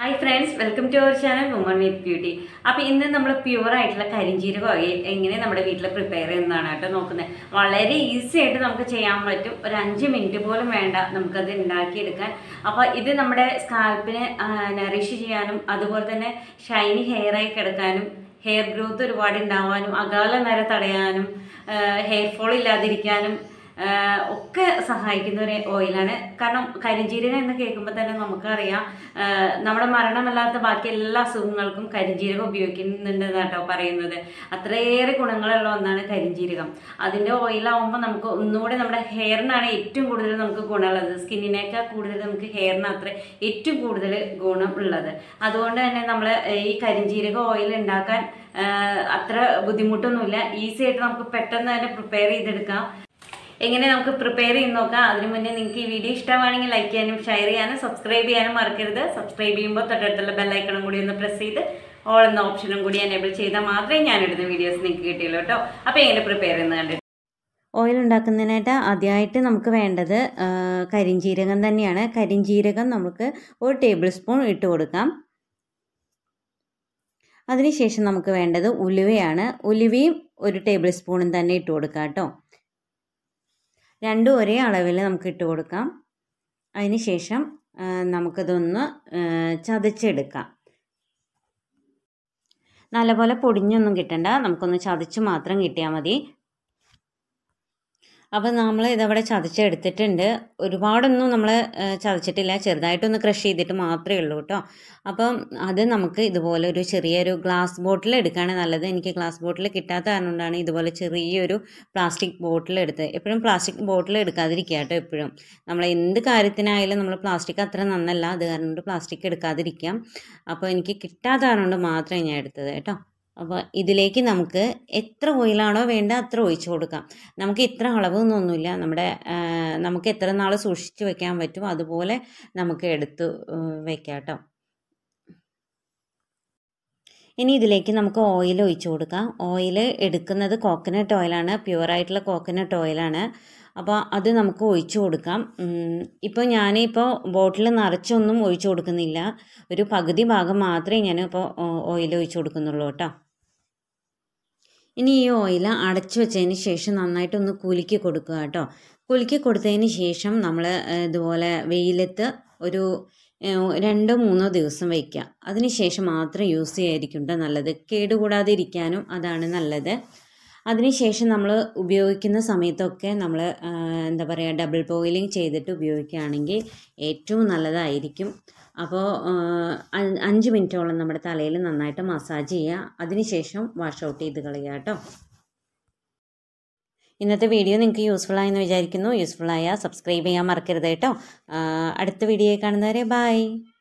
hi friends welcome to our channel woman with beauty അപ്പോൾ ഇന്ന് നമ്മൾ പ്യുവർ ആയിട്ടുള്ള കരിഞ്ചീരകം ഓയിൽ എങ്ങനെ നമ്മുടെ വീട്ടിൽ പ്രിപ്പയർ ചെയ്യുന്നതാണ് കേട്ടോ നോക്കുന്നത് വളരെ ഈസി ആയിട്ട് നമുക്ക് ചെയ്യാൻ പറ്റും ഒരു അഞ്ച് മിനിറ്റ് പോലും വേണ്ട നമുക്കത് ഉണ്ടാക്കിയെടുക്കാൻ അപ്പോൾ ഇത് നമ്മുടെ സ്കാൽപ്പിനെ നറിഷ് ചെയ്യാനും അതുപോലെ തന്നെ ഷൈനി ഹെയർ ആയി കിടക്കാനും ഹെയർ ഗ്രോത്ത് ഒരുപാട് ഉണ്ടാവാനും അകാല നര തടയാനും ഹെയർ ഫോൾ ഇല്ലാതിരിക്കാനും ആഹ് ഒക്കെ സഹായിക്കുന്ന ഒരു ഓയിലാണ് കാരണം കരിഞ്ജീരകം എന്ന് കേൾക്കുമ്പോൾ തന്നെ നമുക്കറിയാം ആഹ് നമ്മുടെ മരണമല്ലാത്ത ബാക്കി എല്ലാ അസുഖങ്ങൾക്കും കരിഞ്ജീരകം ഉപയോഗിക്കുന്നുണ്ട് കേട്ടോ പറയുന്നത് അത്രയേറെ ഗുണങ്ങളുള്ള ഒന്നാണ് കരിഞ്ജീരകം അതിൻ്റെ ഓയിലാവുമ്പോൾ നമുക്ക് ഒന്നുകൂടെ നമ്മുടെ ഹെയറിനാണ് ഏറ്റവും കൂടുതൽ നമുക്ക് ഗുണമുള്ളത് സ്കിന്നിനേക്കാൾ കൂടുതൽ നമുക്ക് ഹെയറിന് അത്ര ഏറ്റവും കൂടുതൽ ഗുണം ഉള്ളത് അതുകൊണ്ട് തന്നെ നമ്മൾ ഈ കരിഞ്ജീരക ഓയിൽ ഉണ്ടാക്കാൻ ആഹ് അത്ര ബുദ്ധിമുട്ടൊന്നുമില്ല ഈസി ആയിട്ട് നമുക്ക് പെട്ടെന്ന് തന്നെ പ്രിപ്പയർ ചെയ്തെടുക്കാം എങ്ങനെ നമുക്ക് പ്രിപ്പയർ ചെയ്ത് നോക്കാം അതിന് മുന്നേ നിങ്ങൾക്ക് ഈ വീഡിയോ ഇഷ്ടമാണെങ്കിൽ ലൈക്ക് ചെയ്യാനും ഷെയർ ചെയ്യാനും സബ്സ്ക്രൈബ് ചെയ്യാനും മറക്കരുത് സബ്സ്ക്രൈബ് ചെയ്യുമ്പോൾ തൊട്ടടുത്തുള്ള ബെല്ലൈക്കണും കൂടി ഒന്ന് പ്രസ് ചെയ്ത് ഓൾ എന്ന ഓപ്ഷനും കൂടി എനേബിൾ ചെയ്താൽ മാത്രമേ ഞാൻ ഇടുന്ന വീഡിയോസ് നിങ്ങൾക്ക് കിട്ടിയുള്ളൂ കേട്ടോ അപ്പോൾ എങ്ങനെ പ്രിപ്പയർ ചെയ്യുന്നത് കണ്ടിട്ട് ഓയിൽ ഉണ്ടാക്കുന്നതിനായിട്ട് ആദ്യമായിട്ട് നമുക്ക് വേണ്ടത് ആ, കരിഞ്ജീരകം തന്നെയാണ് കരിഞ്ജീരകം നമുക്ക് ഒരു ടേബിൾ സ്പൂൺ ഇട്ട് കൊടുക്കാം അതിനുശേഷം നമുക്ക് വേണ്ടത് ഉലുവയാണ് ഉലുവയും ഒരു ടേബിൾ സ്പൂണും തന്നെ ഇട്ട് കൊടുക്കാം കേട്ടോ രണ്ടും ഒരേ അളവിൽ നമുക്ക് ഇട്ട് കൊടുക്കാം അതിന് ശേഷം ആ, നമുക്കിതൊന്ന് ആ, ചതച്ചെടുക്കാം നല്ലപോലെ പൊടിഞ്ഞൊന്നും കിട്ടണ്ട നമുക്കൊന്ന് ചതച്ച് മാത്രം കിട്ടിയാൽ മതി അപ്പം നമ്മൾ ഇതവിടെ ചതച്ചെടുത്തിട്ടുണ്ട് ഒരുപാടൊന്നും നമ്മൾ ചതച്ചിട്ടില്ല ചെറുതായിട്ടൊന്ന് ക്രഷ് ചെയ്തിട്ട് മാത്രമേ ഉള്ളൂ കേട്ടോ അപ്പം അത് നമുക്ക് ഇതുപോലെ ഒരു ചെറിയൊരു ഗ്ലാസ് ബോട്ടിൽ എടുക്കുകയാണ് നല്ലത് എനിക്ക് ഗ്ലാസ് ബോട്ടിൽ കിട്ടാത്ത കാരണം കൊണ്ടാണ് ഇതുപോലെ ചെറിയൊരു പ്ലാസ്റ്റിക് ബോട്ടിൽ എടുത്ത് എപ്പോഴും പ്ലാസ്റ്റിക് ബോട്ടിൽ എടുക്കാതിരിക്കുക കേട്ടോ എപ്പോഴും നമ്മൾ എന്ത് കാര്യത്തിനായാലും നമ്മൾ പ്ലാസ്റ്റിക് അത്ര നന്നല്ല അത് കാരണം കൊണ്ട് പ്ലാസ്റ്റിക് എടുക്കാതിരിക്കാം അപ്പോൾ എനിക്ക് കിട്ടാത്ത കാരണം കൊണ്ട് മാത്രമേ ഞാൻ എടുത്തത് കേട്ടോ അപ്പോൾ ഇതിലേക്ക് നമുക്ക് എത്ര ഓയിലാണോ വേണ്ട അത്ര ഒഴിച്ചു കൊടുക്കാം നമുക്ക് ഇത്ര അളവൊന്നുമില്ല നമ്മുടെ ആ, നമുക്ക് എത്ര നാൾ സൂക്ഷിച്ച് വെക്കാൻ പറ്റും അതുപോലെ നമുക്ക് എടുത്ത് വെക്കാം കേട്ടോ ഇനി ഇതിലേക്ക് നമുക്ക് ഓയിൽ ഒഴിച്ചു കൊടുക്കാം ഓയിൽ എടുക്കുന്നത് കോക്കനട്ട് ഓയിലാണ് പ്യുവറായിട്ടുള്ള കോക്കനട്ട് ഓയിലാണ് അപ്പോൾ അത് നമുക്ക് ഒഴിച്ചു കൊടുക്കാം ഇപ്പോൾ ഞാനിപ്പോൾ ബോട്ടിൽ നിറച്ചൊന്നും ഒഴിച്ചു കൊടുക്കുന്നില്ല ഒരു പകുതി ഭാഗം മാത്രമേ ഞാൻ ഇപ്പോൾ ഓയിൽ ഒഴിച്ചു കൊടുക്കുന്നുള്ളൂ കേട്ടോ ഇനി ഈ ഓയിൽ അടച്ചു വെച്ചതിന് ശേഷം നന്നായിട്ടൊന്ന് കുലുക്കി കൊടുക്കുക കേട്ടോ കുലുക്കി കൊടുത്തതിന് ശേഷം നമ്മൾ ഇതുപോലെ വെയിലത്ത് ഒരു ഏഹ്, രണ്ടോ മൂന്നോ ദിവസം വയ്ക്കുക അതിന് ശേഷം മാത്രം യൂസ് ചെയ്യാതിരിക്കും ട്ടോ നല്ലത് കേടുകൂടാതെ ഇരിക്കാനും അതാണ് നല്ലത് അതിനുശേഷം നമ്മൾ ഉപയോഗിക്കുന്ന സമയത്തൊക്കെ നമ്മൾ എന്താ പറയുക ഡബിൾ ബോയിലിംഗ് ചെയ്തിട്ട് ഉപയോഗിക്കുകയാണെങ്കിൽ ഏറ്റവും നല്ലതായിരിക്കും അപ്പോൾ അഞ്ച് മിനിറ്റോളം നമ്മുടെ തലയിൽ നന്നായിട്ട് മസാജ് ചെയ്യുക അതിനുശേഷം വാഷ് ഔട്ട് ചെയ്ത് കളയുക കേട്ടോ ഇന്നത്തെ വീഡിയോ നിങ്ങൾക്ക് യൂസ്ഫുൾ ആയെന്ന് വിചാരിക്കുന്നു യൂസ്ഫുൾ ആയാൽ സബ്സ്ക്രൈബ് ചെയ്യാൻ മറക്കരുത് കേട്ടോ ആ, അടുത്ത വീഡിയോ കാണുന്നവരെ ബൈ